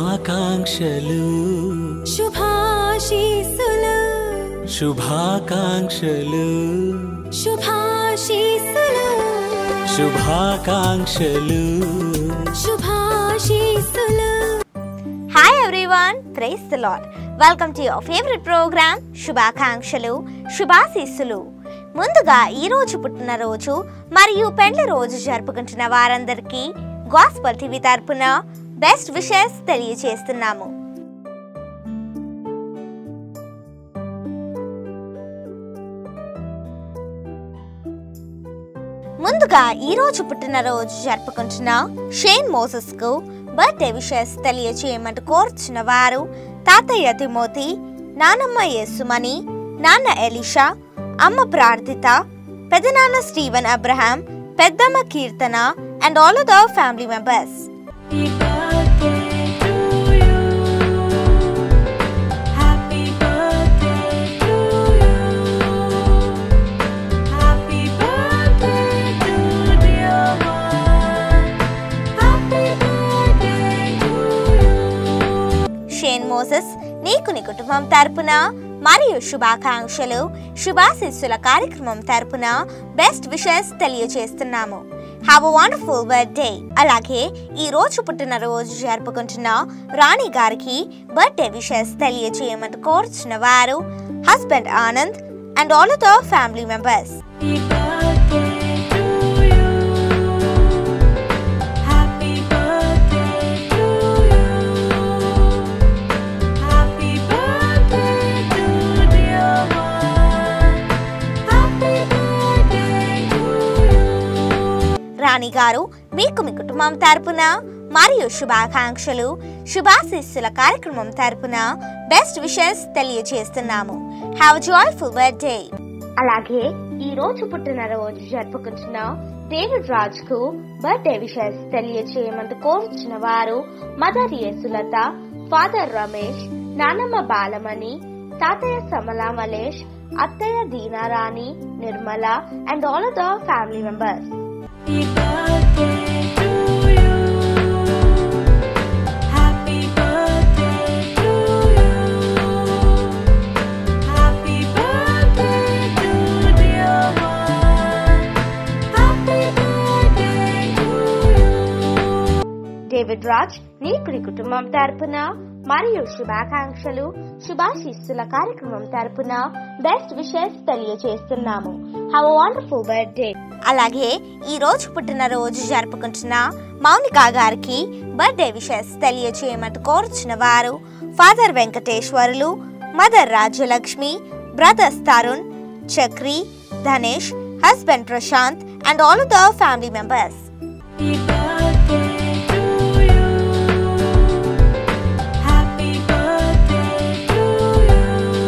శుభాకాంక్షలు శుభాశీస్సులు శుభాకాంక్షలు శుభాశీస్సులు శుభాకాంక్షలు శుభాశీస్సులు hi everyone praise the Lord welcome to your favourite programme శుభాకాంక్షలు శుభాశీస్సులు ముందుగా ఈ రోజు పుట్టినరోజు మరియు పెండ్లి రోజు జరుపుకుంటున్న వారందరికీ గాస్పల్ టీవీ తరపున బెస్ట్ విషెస్ తెలియజేస్తున్నాము ముందుగా ఈ రోజు పుట్టినరోజు జరుపుకుంటున్న షేన్ మోసెస్ కు బర్త్డే విషెస్ తెలియచేయమంటూ కోరుచున్న వారు తాతయ్య తిమోతి నానమ్మ యేసుమణి నాన్న ఎలిషా అమ్మ ప్రార్థిత పెదనాన్న స్టీవెన్ అబ్రహాం పెద్దమ్మ Keerthana and all the family members Happy birthday to you. Happy birthday to dear one. Happy birthday to you. Shane Moses నీకు నీ కుటుంబం తరపున మరియు శుభాకాంక్షలు శుభాశిస్సుల కార్యక్రమం తరపున బెస్ట్ విషెస్ తెలియజేస్తున్నాము హ్యావ్ అ వండర్ఫుల్ బర్త్డే అలాగే ఈ రోజు పుట్టినరోజు జరుపుకుంటున్న రాణి గారికి బర్త్డే విషెస్ తెలియజేయమని కోరుచున్న వారు husband Anand and all the family members Happy birthday to you. Happy birthday to you. Happy birthday to dear one. Happy birthday to you. Rani garu మీకు మీ కుటుంబం తరపున మరియు శుభాకాంక్షలు శుభాశిస్సుల కార్యక్రమం తరపున బెస్ట్ విషెస్ తెలియజేస్తున్నాము హ్యావ్ జాయ్ఫుల్ బర్త్డే అలాగే ఈ రోజు పుట్టినరోజు జరుపుకుంటున్న డేవిడ్ రాజ్ కు బర్త్డే విషెస్ తెలియజేయమంటూ కోరుచున్న వారు మదర్ యేసులత ఫాదర్ రమేష్ నానమ్మ బాలమణి తాతయ్య సమలా మలేష్ అత్తయ్య Deenarani Nirmala and all the family members Happy birthday to you. Happy birthday to you. Happy birthday to dear one. Happy birthday to you. David Raj నీకు నీ కుటుంబం తరపున మరియు శుభాకాంక్షలు శుభాశిస్సుల కార్యక్రమం తరపున బెస్ట్ విషెస్ తెలియజేస్తున్నాము హ్యావ్ వండర్ఫుల్ బర్త్డే అలాగే ఈ రోజు పుట్టినరోజు జరుపుకుంటున్న మౌనిక గారికి బర్త్డే విషెస్ తెలియజేయమంటూ కోరుచున్న వారు father Venkateswarlu mother Rajyalakshmi brothers Tarun Chakri Dhanesh husband Prashanth and all the family members Happy birthday to you.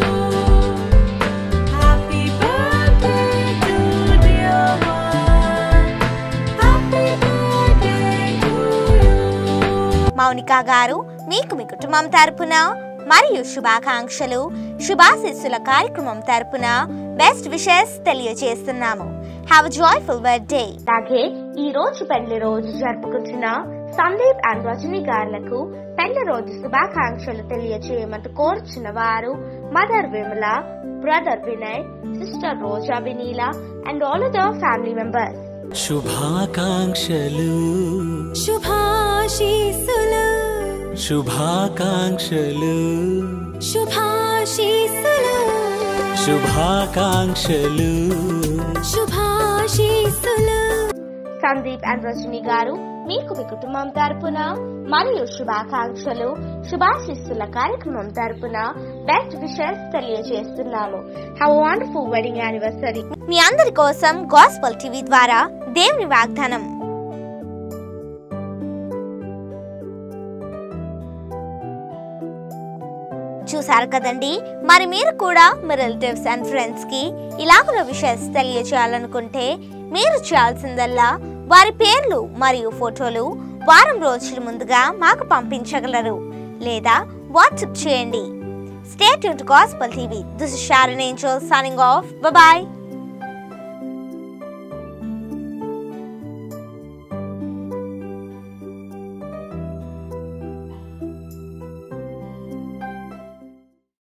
Happy birthday to you. Happy birthday to dear one. Happy birthday to you. Mounika garu మీకు మీ కుటుంబం తరపున మరియు శుభాకాంక్షలు శుభాశిస్సుల కార్యక్రమం తరపున బెస్ట్ విషెస్ తెలియజేస్తున్నాము హ్యావ్ జాయ్ఫుల్ బర్త్డే అలాగే ఈ రోజు పెళ్లి రోజు జరుపుకుంటున్న సందీప్ అండ్ రజనీ గారులకు పెళ్లి రోజు శుభాకాంక్షలు తెలియజేయమంటూ కోరుచున్న వారు mother Vimala brother Vinay sister Roja Vineela and all the family members శుభాకాంక్షలు శుభాశీస్సులు శుభాకాంక్షలు శుభాశీస్సులు శుభాకాంక్షలు శుభాశీస్సులు సందీప్ అండ్ రజని గారు మీకు మీ కుటుంబం తరపున మరియు శుభాకాంక్షలు శుభాశిస్సుల కార్యక్రమం తరపున బెస్ట్ విషెస్ తెలియజేస్తున్నాము హ్యావ్ వండర్ఫుల్ వెడ్డింగ్ యానివర్సరీ మీ అందరి కోసం గాస్పల్ టీవీ ద్వారా దేవుని వాగ్దానం చూసారు కదండి మరి మీరు కూడా మీ రిలేటివ్స్ అండ్ ఫ్రెండ్స్ కి ఇలాగున్న విషయస్ తెలియజేయాలనుకుంటే మీరు చేయాల్సిందల్లా వారి పేర్లు మరియు ఫోటోలు వారం రోజుల ముందుగా మాకు పంపించగలరు లేదా వాట్సాప్ చేయండి straight to gospel TV this is Sharon Angel signing off bye